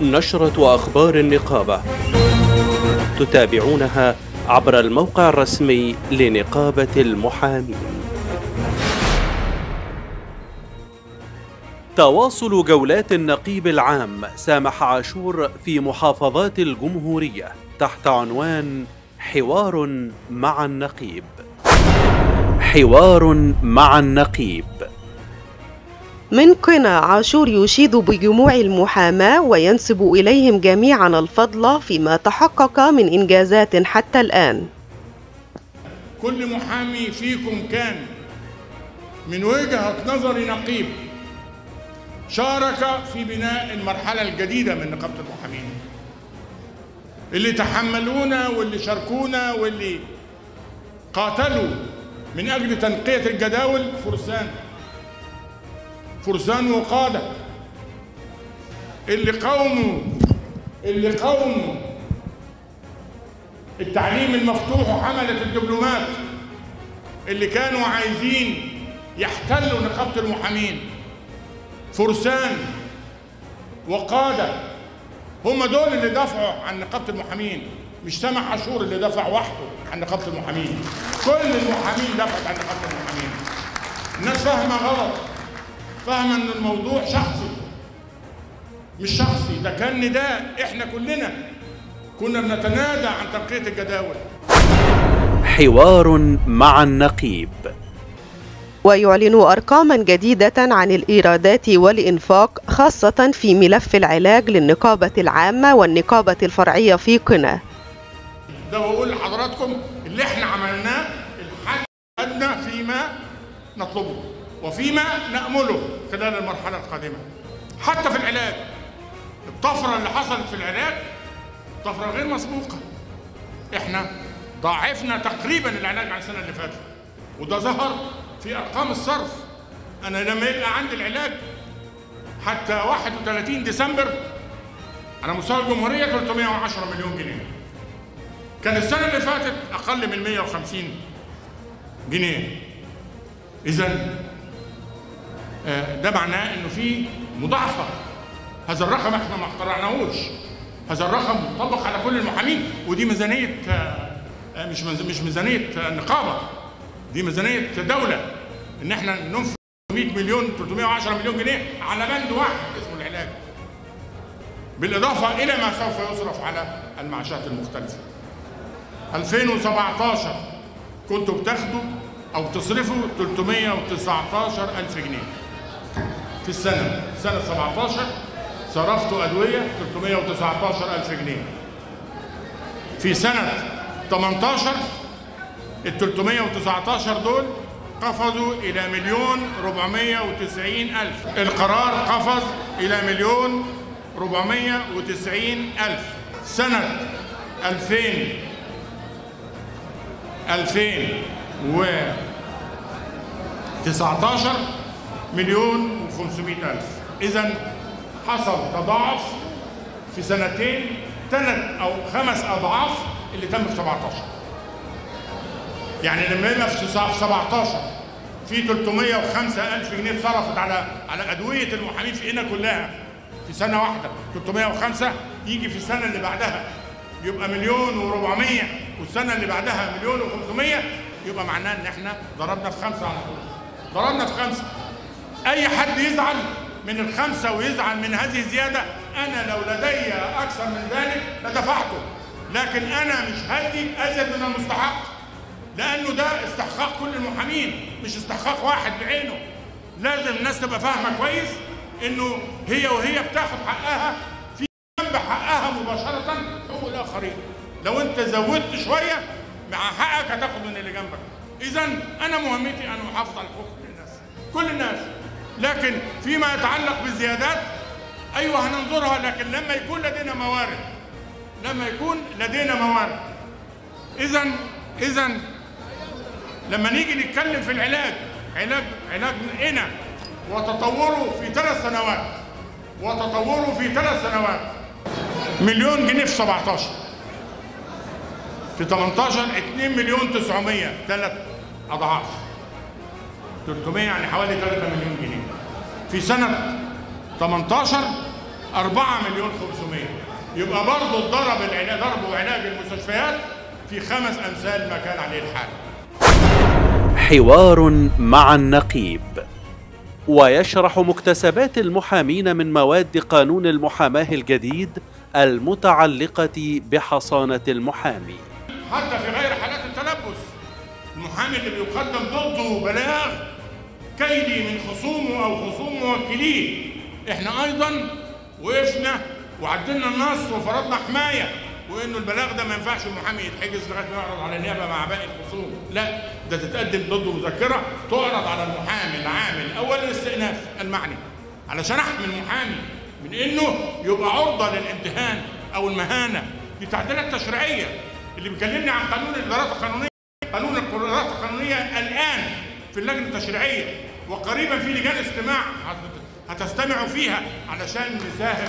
نشرة أخبار النقابة تتابعونها عبر الموقع الرسمي لنقابة المحامين تواصل جولات النقيب العام سامح عاشور في محافظات الجمهورية تحت عنوان حوار مع النقيب حوار مع النقيب من قنا عاشور يشيد بجموع المحاماة وينسب إليهم جميعا الفضل فيما تحقق من إنجازات حتى الآن كل محامي فيكم كان من وجهة نظر نقيب شارك في بناء المرحلة الجديدة من نقابة المحامين اللي تحملونا واللي شاركونا واللي قاتلوا من أجل تنقية الجداول فرسان فرسان وقادة اللي قاوموا اللي قاوموا التعليم المفتوح وحملة الدبلومات اللي كانوا عايزين يحتلوا نقابة المحامين فرسان وقادة هم دول اللي دافعوا عن نقابة المحامين مش سامح عاشور اللي دافع وحده عن نقابة المحامين كل المحامين دفعت عن نقابة المحامين الناس فاهمة غلط فاهمة ان الموضوع شخصي مش شخصي ده كان نداء احنا كلنا كنا بنتنادى عن تنقية الجداول حوار مع النقيب ويعلن أرقاما جديدة عن الإيرادات والإنفاق خاصة في ملف العلاج للنقابة العامة والنقابة الفرعية في قنا ده بقول لحضراتكم اللي احنا عملناه الحل أدنى فيما نطلبه وفيما نأمله خلال المرحلة القادمة حتى في العلاج الطفرة اللي حصلت في العلاج طفرة غير مسبوقة احنا ضاعفنا تقريبا العلاج عن السنة اللي فاتت وده ظهر في أرقام الصرف أنا لما يبقى عندي العلاج حتى 31 ديسمبر على مستوى الجمهورية 310 مليون جنيه كان السنة اللي فاتت أقل من 150 جنيه إذا ده معناه إنه في مضاعفة هذا الرقم احنا ما اخترعناهوش هذا الرقم مطبق على كل المحامين ودي ميزانية مش مش ميزانية نقابة دي ميزانية دولة إن احنا ننفق 100 مليون 310 مليون جنيه على بند واحد اسمه العلاج بالإضافة إلى ما سوف يصرف على المعاشات المختلفة 2017 كنتوا بتاخدوا أو بتصرفوا 319 ألف جنيه في السنة سنة 17 صرفتوا أدوية 319 ألف جنيه في سنة 18 ال 319 دول قفزوا إلى مليون 490 ألف القرار قفز إلى مليون 490 ألف سنة 2000 2019 مليون و500 ألف إذا حصل تضاعف في سنتين ثلاث أو خمس أضعاف اللي تم في 17 يعني لما يبقى في 17 في 305 ألف جنيه اتصرفت على على أدوية المحامين في قنا كلها في سنة واحدة 305 يجي في السنة اللي بعدها يبقى مليون و400 والسنة اللي بعدها مليون و500 يبقى معناه إن إحنا ضربنا في خمسة على طول ضربنا في خمسة أي حد يزعل من الخمسة ويزعل من هذه الزيادة أنا لو لدي أكثر من ذلك لدفعته لكن أنا مش هدي أزيد من المستحق لأنه ده استحقاق كل المحامين مش استحقاق واحد بعينه لازم الناس تبقى فاهمة كويس إنه هي وهي بتاخد حقها في جنب حقها مباشرة حقوق الآخرين لو أنت زودت شوية مع حقك هتاخد من اللي جنبك إذا أنا مهمتي أن أحافظ على حقوق كل الناس كل الناس لكن فيما يتعلق بالزيادات أيوه هننظرها لكن لما يكون لدينا موارد لما يكون لدينا موارد إذا إذا لما نيجي نتكلم في العلاج علاج علاج هنا وتطوره في ثلاث سنوات وتطوره في ثلاث سنوات مليون جنيه في 17 في 18 2 مليون 900 ثلاث اضعاف 300 يعني حوالي 3 مليون جنيه في سنه 18 4 مليون 500 يبقى برضه ضرب العلاج ضربوا علاج المستشفيات في خمس امثال ما كان عليه الحال حوار مع النقيب ويشرح مكتسبات المحامين من مواد قانون المحاماه الجديد المتعلقه بحصانه المحامي حتى في غير حالات التلبس المحامي اللي بيقدم ضده بلاغ كيدي من خصومه او خصوم موكليه احنا ايضا وقفنا وعدلنا النص وفرضنا حمايه وانه البلاغ ده ما ينفعش المحامي يتحجز لغايه ما يعرض على النيابه مع باقي الخصوم لا ده تتقدم ضده مذكره تعرض على المحامي العامل اول الاستئناف المعني علشان احمي المحامي من انه يبقى عرضه للامتهان او المهانه دي تعديلات تشريعيه اللي بيكلمني عن قانون الادارات القانونيه قانون القرارات القانونيه الان في اللجنه التشريعيه وقريبا في لجان استماع هتستمعوا فيها علشان نساهم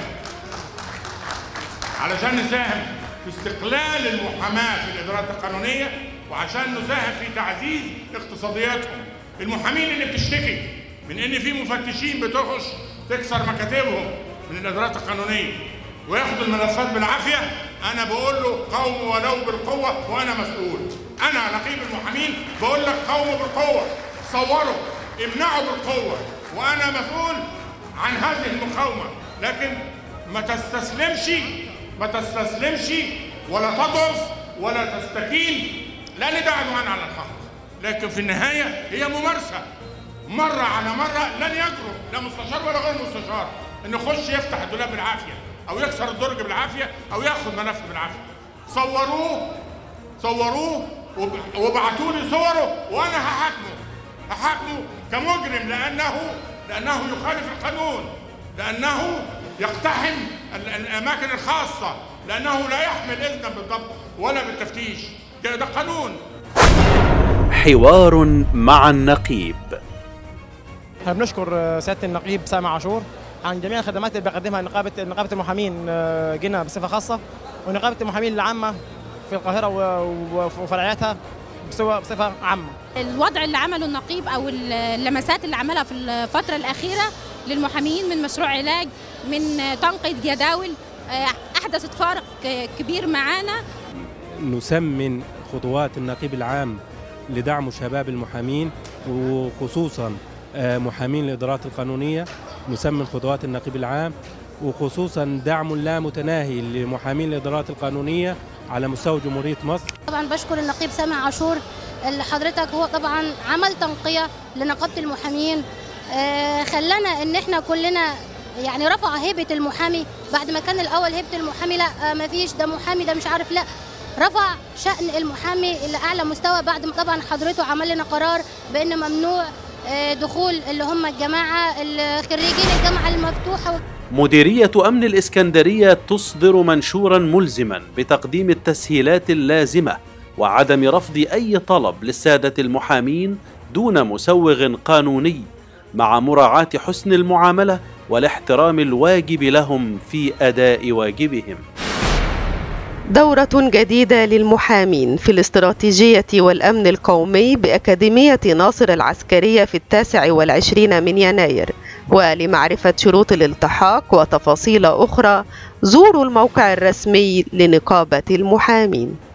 علشان نساهم في استقلال المحاماه في الادارات القانونيه وعشان نساهم في تعزيز اقتصادياتهم المحامين اللي بتشتكي من ان في مفتشين بتخش تكسر مكاتبهم من الادارات القانونيه وياخد الملفات بالعافيه انا بقول له قوموا ولو بالقوه وانا مسؤول انا نقيب المحامين بقول لك قوموا بالقوه صوروا امنعوا بالقوه وانا مسؤول عن هذه المقاومه لكن ما تستسلمش ما تستسلمش ولا تضعف ولا تستكين لا ندع عدوان على الحق لكن في النهايه هي ممارسه مره على مره لن يجرؤ لا مستشار ولا غير مستشار انه يخش يفتح الدولاب بالعافيه او يكسر الدرج بالعافيه او ياخد ملف بالعافيه صوروه صوروه وابعتوا لي صوره وانا هحاكمه هحاكمه كمجرم لانه لانه يخالف القانون لانه يقتحم الاماكن الخاصه لانه لا يحمل اذنا بالضبط ولا بالتفتيش ده, ده قانون حوار مع النقيب احنا بنشكر سياده النقيب سامع عاشور عن جميع الخدمات اللي بيقدمها نقابه نقابه المحامين جينا بصفه خاصه ونقابه المحامين العامه في القاهره وفرعياتها بصفه عامه. الوضع اللي عمله النقيب او اللمسات اللي عملها في الفتره الاخيره للمحامين من مشروع علاج من تنقية جداول احدثت فارق كبير معانا نسمن خطوات النقيب العام لدعم شباب المحامين وخصوصا محامين الادارات القانونيه نسمن خطوات النقيب العام وخصوصا دعم لا متناهي لمحامين الادارات القانونيه على مستوى جمهوريه مصر. طبعا بشكر النقيب سامع عاشور اللي حضرتك هو طبعا عمل تنقيه لنقابه المحامين آه خلانا ان احنا كلنا يعني رفع هيبه المحامي بعد ما كان الاول هيبه المحامي لا آه ما فيش ده محامي ده مش عارف لا رفع شأن المحامي إلى أعلى مستوى بعد ما طبعا حضرته عمل لنا قرار بأن ممنوع دخول اللي هم الجماعة خريجين الجامعة المفتوحة مديرية أمن الإسكندرية تصدر منشورا ملزما بتقديم التسهيلات اللازمة وعدم رفض أي طلب للسادة المحامين دون مسوغ قانوني مع مراعاة حسن المعاملة والاحترام الواجب لهم في أداء واجبهم دورة جديدة للمحامين في الاستراتيجية والأمن القومي بأكاديمية ناصر العسكرية في التاسع والعشرين من يناير ولمعرفة شروط الالتحاق وتفاصيل أخرى زوروا الموقع الرسمي لنقابة المحامين